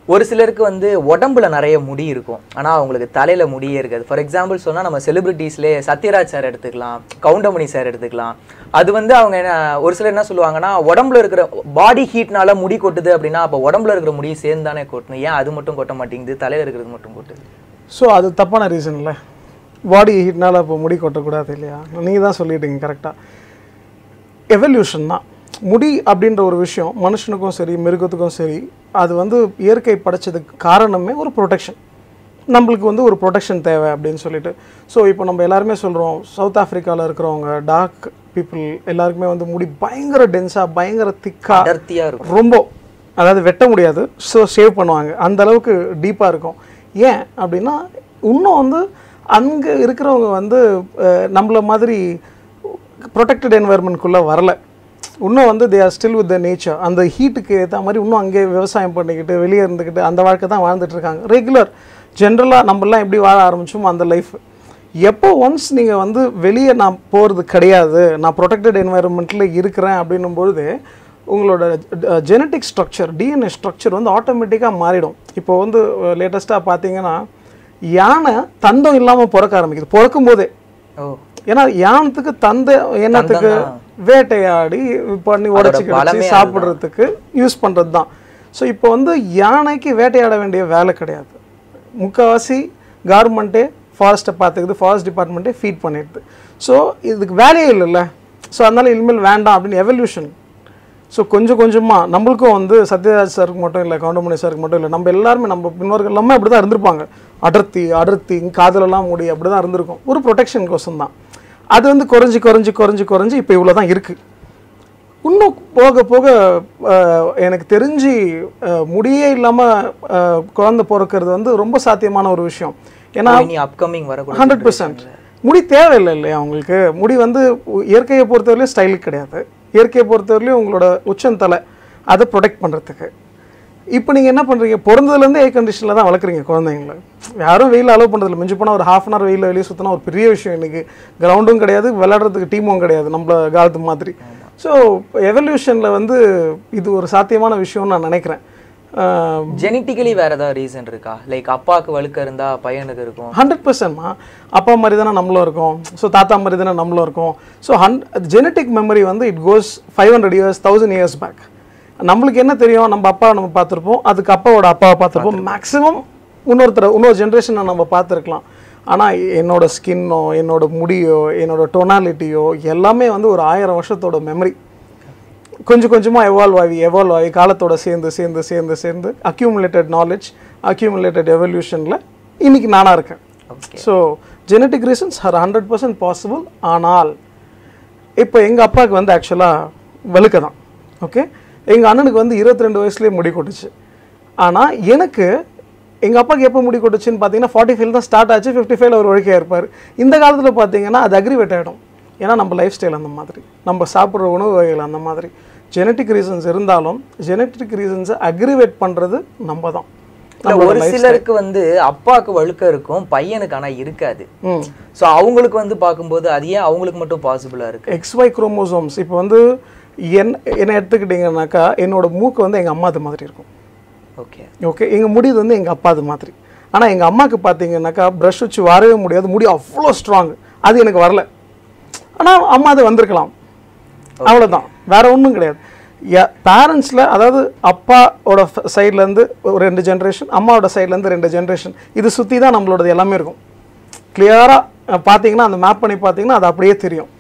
ஒரு சிலருக்கு வந்து உடம்புல நிறைய முடி இருக்கும் ஆனா அவங்களுக்கு தலையில முடியே இருக்காது ஃபார் எக்ஸாம்பிள் சொன்னா நம்ம செலிபிரிட்டிஸ்லேயே சத்யராஜ் சார் எடுத்துக்கலாம் கவுண்டமணி சார் எடுத்துக்கலாம் அது வந்து அவங்க என்ன ஒரு சிலர் என்ன சொல்லுவாங்கன்னா உடம்புல இருக்கிற பாடி ஹீட்னால முடி கொட்டுது அப்படின்னா அப்போ உடம்புல இருக்கிற முடி சேர்ந்து தானே கொட்டணும் ஏன் அது மட்டும் கொட்ட மாட்டேங்குது தலையில இருக்கிறது மட்டும் கொட்டுது ஸோ அது தப்பான ரீசன் இல்லை பாடி ஹீட்னால இப்போ முடி கொட்டக்கூடாது இல்லையா நீங்கள் தான் சொல்லிட்டீங்க கரெக்டாக எவல்யூஷன் தான் முடி அப்படின்ற ஒரு விஷயம் மனுஷனுக்கும் சரி மிருகத்துக்கும் சரி அது வந்து இயற்கை படைச்சதுக்கு காரணமே ஒரு ப்ரொடெக்ஷன் நம்மளுக்கு வந்து ஒரு ப்ரொடெக்ஷன் தேவை அப்படின்னு சொல்லிட்டு ஸோ இப்போ நம்ம எல்லாருமே சொல்கிறோம் சவுத் ஆஃப்ரிக்காவில் இருக்கிறவங்க டார்க் பீப்புள் எல்லாருக்குமே வந்து முடி பயங்கர டென்ஸாக பயங்கர திக்காக அடர்த்தியா இருக்கும் ரொம்ப அதாவது வெட்ட முடியாது ஸோ சேவ் பண்ணுவாங்க அந்த அளவுக்கு டீப்பாக இருக்கும் ஏன் அப்படின்னா இன்னும் வந்து அங்கே இருக்கிறவங்க வந்து அஹ், நம்மள மாதிரி ப்ரொடெக்டட் என்வாயர்மெண்ட்குள்ளே வரல இன்னும் வந்து they are still with the nature அந்த ஹீட்டுக்கு ஏற்ற மாதிரி இன்னும் அங்கே விவசாயம் பண்ணிக்கிட்டு வெளியே இருந்துக்கிட்டு அந்த வாழ்க்கை தான் வாழ்ந்துட்டு இருக்காங்க ரெகுலர் ஜென்ரலாக நம்மலாம் எப்படி வாழ ஆரம்பிச்சோமோ அந்த லைஃப் எப்போ ஒன்ஸ் நீங்கள் வந்து வெளியே நான் போகிறது கிடையாது நான் ப்ரொடெக்டட் என்வாயர்மெண்ட்டில் இருக்கிறேன் அப்படின்னும் பொழுது உங்களோட ஜெனட்டிக் ஸ்ட்ரக்சர் டிஎன்ஏ ஸ்ட்ரக்சர் வந்து ஆட்டோமேட்டிக்காக மாறிடும் இப்போ வந்து லேட்டஸ்ட்டாக பார்த்தீங்கன்னா யானை தந்தம் இல்லாமல் பிறக்க ஆரம்பிக்குது பிறக்கும் போதே ஓ ஏன்னா யானத்துக்கு தந்த எண்ணத்துக்கு வேட்டையாடி பண்ணி உடச்சி பலமே கிடச்சி சாப்பிட்றதுக்கு யூஸ் பண்ணுறது தான் ஸோ இப்போ வந்து யானைக்கு வேட்டையாட வேண்டிய வேலை கிடையாது முக்கால்வாசி கவர்மெண்ட்டே ஃபாரஸ்ட்டை பார்த்துக்குது ஃபாரஸ்ட் டிபார்ட்மெண்ட்டே ஃபீட் பண்ணிடுது ஸோ இதுக்கு வேலையே இல்லைல்ல ஸோ அதனால இனிமேல் வேண்டாம் அப்படின்னு எவல்யூஷன் ஸோ கொஞ்சம் கொஞ்சமாக நம்மளுக்கும் வந்து சத்யராஜ் சாருக்கு மட்டும் இல்லை கவுண்டமணி சாருக்கு மட்டும் இல்லை நம்ம எல்லாருமே நம்ம முன்னோர்கள் எல்லாமே அப்படி தான் இருந்திருப்பாங்க அடர்த்தி அடர்த்தி காதலெல்லாம் முடி அப்படி தான் இருந்திருக்கும் ஒரு ப்ரொடெக்ஷன் கோசம் தான் அது வந்து குறைஞ்சி குறைஞ்சி குறைஞ்சி குறைஞ்சி இப்போ இவ்வளோ தான் இருக்குது இன்னும் போக போக அஹ், எனக்கு தெரிஞ்சு அஹ், முடியே இல்லாமல் குழந்தை பிறக்கிறது வந்து ரொம்ப சாத்தியமான ஒரு விஷயம் ஏன்னா இனி அப்கமிங் வரக்கூடிய ஹண்ட்ரட் பர்சன்ட் முடி தேவையில்லை இல்லையா உங்களுக்கு முடி வந்து உ- இயற்கையை பொறுத்தவரையிலும் ஸ்டைலுக்கு கிடையாது இயற்கையை பொறுத்தவரையிலும் உங்களோட உச்சந்தலை அதை ப்ரொடெக்ட் பண்ணுறதுக்கு இப்போ நீங்கள் என்ன பண்ணுறீங்க பிறந்ததுலேருந்து ஏர் கண்டிஷனில் தான் வளர்க்குறீங்க குழந்தைங்கள யாரும் வெயில் அலோவ் பண்ணுறதில்ல மிஞ்சி போனால் ஒரு ஹாஃப் அன் ஹவர் வெயில் வெளியே சுற்றினா ஒரு பெரிய விஷயம் இன்றைக்கி கிரவுண்டும் கிடையாது விளையாடுறதுக்கு டீமும் கிடையாது நம்மள காலத்து மாதிரி ஸோ எவல்யூஷனில் வந்து இது ஒரு சாத்தியமான விஷயம்னு நான் நினைக்கிறேன் ஆஹ், ஜெனட்டிக்கலி வேற ஏதாவது ரீசன் இருக்கா லைக் அப்பாவுக்கு வழுக்க இருந்தா பையனுக்கு இருக்கும் ஹண்ட்ரட் பர்சன்ட்மா அப்பா மாதிரி தானே நம்மளும் இருக்கோம் ஸோ தாத்தா மாதிரி தானே நம்மளும் இருக்கோம் ஸோ ஹண்ட் ஜெனட்டிக் மெமரி வந்து it goes five hundred years thousand years back நம்மளுக்கு என்ன தெரியும் நம்ம அப்பா நம்ம பார்த்துருப்போம் அதுக்கு அப்பாவோட அப்பாவை பார்த்துருப்போம் மேக்ஸிமம் இன்னொருத்தர் இன்னொரு ஜென்ரேஷனை நம்ம பார்த்துருக்கலாம் ஆனால் என்னோட ஸ்கின்னோ என்னோட முடியோ என்னோட டொனாலிட்டியோ எல்லாமே வந்து ஒரு ஆயிரம் வருஷத்தோட மெமரி கொஞ்சம் கொஞ்சமாக எவால்வ் ஆகி எவால்வ் ஆகி காலத்தோட சேர்ந்து சேர்ந்து சேர்ந்து சேர்ந்து அக்யூமுலேட்டட் நாலேஜ் அக்யூமுலேட்டட் எவல்யூஷனில் இன்னைக்கு நானாக இருக்கேன் okay so genetic reasons are hundred percent possible ஆனால் இப்போ எங்கள் அப்பாவுக்கு வந்து ஆக்சுவலாக வெளுக்க தான் ஓகே எங்கள் அண்ணனுக்கு வந்து இருபத்தி ரெண்டு வயசுலேயே முடி கொட்டுச்சு ஆனால் எனக்கு எங்கள் அப்பாவுக்கு எப்போ முடி கொட்டுச்சுன்னு பார்த்தீங்கன்னா ஃபார்ட்டி ஃபைவ் தான் ஸ்டார்ட் ஆச்சு ஃபிஃப்டி ஃபைவ்ல ஒரு ஒழுக்கையாக இருப்பார் இந்த காலத்தில் பார்த்தீங்கன்னா அது அக்ரிவேட் ஆகிடும் ஏன்னா நம்ம லைஃப் ஸ்டைல் அந்த மாதிரி நம்ம சாப்பிட்ற உணவு வகைகள் அந்த மாதிரி ஜெனட்டிக் ரீசன்ஸ் இருந்தாலும் ஜெனட்டிக் ரீசன்ஸை அக்ரிவேட் பண்ணுறது நம்ம தான் இல்ல ஒரு சிலருக்கு வந்து அப்பாவுக்கு வழுக்க இருக்கும் பையனுக்கு ஆனா இருக்காது ம் சோ அவங்களுக்கு வந்து பார்க்கும்போது அது ஏன் அவங்களுக்கு மட்டும் பாசிபிளா இருக்கு எக்ஸ்ஒய் குரோமோசோம்ஸ் இப்போ வந்து என் என்ன எடுத்துக்கிட்டிங்கனாக்கா என்னோட மூக்கு வந்து எங்கள் அம்மாது மாதிரி இருக்கும் ஓகே ஓகே எங்கள் முடிது வந்து எங்கள் அப்பாது மாதிரி ஆனால் எங்கள் அம்மாவுக்கு பார்த்தீங்கன்னாக்கா ப்ரஷ் வச்சு வரவே முடியாது முடி அவ்வளோ ஸ்ட்ராங் அது எனக்கு வரல ஆனால் அம்மா அது வந்திருக்கலாம் அவ்வளோதான் வேற ஒன்றும் கிடையாது பேரண்ட்ஸில் அதாவது அப்பாவோட சைட்லேருந்து ஒரு ரெண்டு ஜென்ரேஷன் அம்மாவோட சைட்லேருந்து ரெண்டு ஜென்ரேஷன் இது சுற்றி தான் நம்மளோடது எல்லாமே இருக்கும் கிளியராக பார்த்தீங்கன்னா அந்த மேப் பண்ணி பார்த்தீங்கன்னா அது அப்படியே தெரியும்